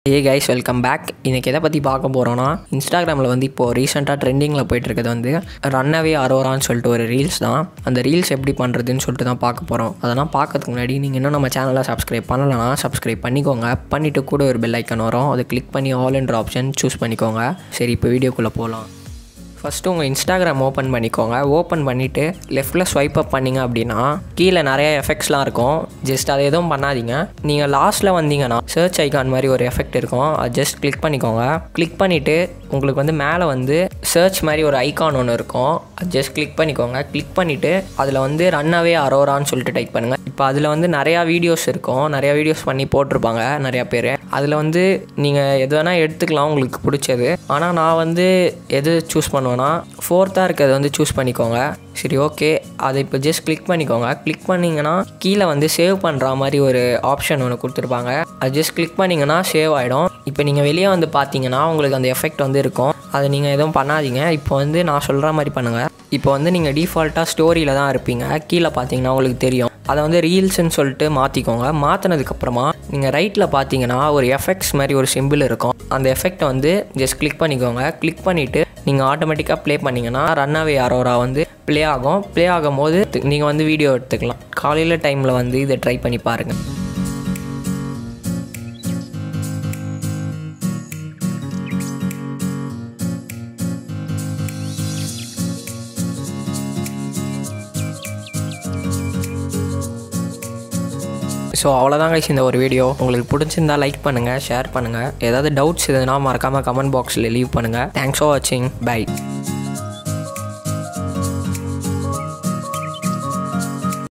ஏ guys welcome back இன்றைக்கி எதை பற்றி பார்க்க போகிறோன்னா இன்ஸ்டாகிராமில் வந்து இப்போது ரீசெண்டாக ட்ரெண்டிங்கில் போயிட்டு இருக்கிறது வந்து ரன்னவே அரோரான்னு சொல்லிட்டு ஒரு ரீல்ஸ் தான் அந்த ரீல்ஸ் எப்படி பண்ணுறதுன்னு சொல்லிட்டு தான் பார்க்க போகிறோம் அதெல்லாம் பார்க்கறதுக்கு முன்னாடி நீங்கள் இன்னும் நம்ம சேனலை சப்ஸ்கிரைப் பண்ணலைன்னா சப்ஸ்கிரைப் பண்ணிக்கோங்க பண்ணிவிட்டு கூட ஒரு பெல் ஐக்கன் வரும் அதை கிளிக் பண்ணி ஆல் என்ற ஆப்ஷன் சூஸ் பண்ணிக்கோங்க சரி இப்போ வீடியோக்குள்ளே போகலாம் ஃபஸ்ட்டு உங்கள் இன்ஸ்டாகிராம் ஓப்பன் பண்ணிக்கோங்க ஓப்பன் பண்ணிவிட்டு லெஃப்ட்டில் ஸ்வைப் அப் பண்ணிங்க அப்படின்னா கீழே நிறைய எஃபெக்ட்ஸ்லாம் இருக்கும் ஜஸ்ட் அதை எதுவும் பண்ணாதீங்க நீங்கள் லாஸ்ட்டில் வந்தீங்கன்னா சர்ச் ஐகான் மாதிரி ஒரு எஃபெக்ட் இருக்கும் அது ஜஸ்ட் கிளிக் பண்ணிக்கோங்க கிளிக் பண்ணிவிட்டு உங்களுக்கு வந்து மேலே வந்து சர்ச் மாதிரி ஒரு ஐகான் ஒன்று இருக்கும் அது ஜஸ்ட் கிளிக் பண்ணிக்கோங்க கிளிக் பண்ணிவிட்டு அதில் வந்து ரன்னவே அரோரான்னு சொல்லிட்டு டைப் பண்ணுங்கள் இப்போ அதில் வந்து நிறையா வீடியோஸ் இருக்கும் நிறையா வீடியோஸ் பண்ணி போட்டிருப்பாங்க நிறையா பேர் அதில் வந்து நீங்கள் எது வேணால் எடுத்துக்கலாம் உங்களுக்கு பிடிச்சது ஆனால் நான் வந்து எது சூஸ் பண்ணுவேன்னா ஃபோர்த்தாக இருக்கிறத வந்து சூஸ் பண்ணிக்கோங்க சரி ஓகே அதை இப்போ ஜஸ்ட் கிளிக் பண்ணிக்கோங்க கிளிக் பண்ணிங்கன்னா கீழே வந்து சேவ் பண்ணுற மாதிரி ஒரு ஆப்ஷன் ஒன்று கொடுத்துருப்பாங்க அது ஜஸ்ட் கிளிக் பண்ணிங்கன்னா சேவ் ஆகிடும் இப்போ நீங்கள் வெளியே வந்து பார்த்தீங்கன்னா உங்களுக்கு அந்த எஃபெக்ட் வந்து இருக்கும் அதை நீங்கள் எதுவும் பண்ணாதீங்க இப்போ வந்து நான் சொல்கிற மாதிரி பண்ணுங்கள் இப்போ வந்து நீங்கள் டிஃபால்ட்டாக ஸ்டோரியில் தான் இருப்பீங்க கீழே பார்த்தீங்கன்னா உங்களுக்கு தெரியும் அதை வந்து ரீல்ஸ்ன்னு சொல்லிட்டு மாற்றிக்கோங்க மாற்றினதுக்கப்புறமா நீங்கள் ரைட்டில் பார்த்தீங்கன்னா ஒரு எஃபெக்ட்ஸ் மாதிரி ஒரு சிம்பிள் இருக்கும் அந்த எஃபெக்டை வந்து ஜஸ்ட் கிளிக் பண்ணிக்கோங்க கிளிக் பண்ணிவிட்டு நீங்கள் ஆட்டோமேட்டிக்காக ப்ளே பண்ணிங்கன்னா ரன்னாவே அரோரா வந்து ப்ளே ஆகும் ப்ளே ஆகும் போது நீங்கள் வந்து வீடியோ எடுத்துக்கலாம் காலையில் டைமில் வந்து இதை ட்ரை பண்ணி பாருங்கள் ஸோ அவ்வளோதான் கைஸ் இந்த ஒரு வீடியோ உங்களுக்கு பிடிச்சிருந்தா லைக் பண்ணுங்கள் ஷேர் பண்ணுங்கள் ஏதாவது டவுட்ஸ் எதுனா மறக்காமல் கமெண்ட் பாக்ஸில் லீவ் பண்ணுங்கள் தேங்க்ஸ் ஃபார் வாட்சிங் பை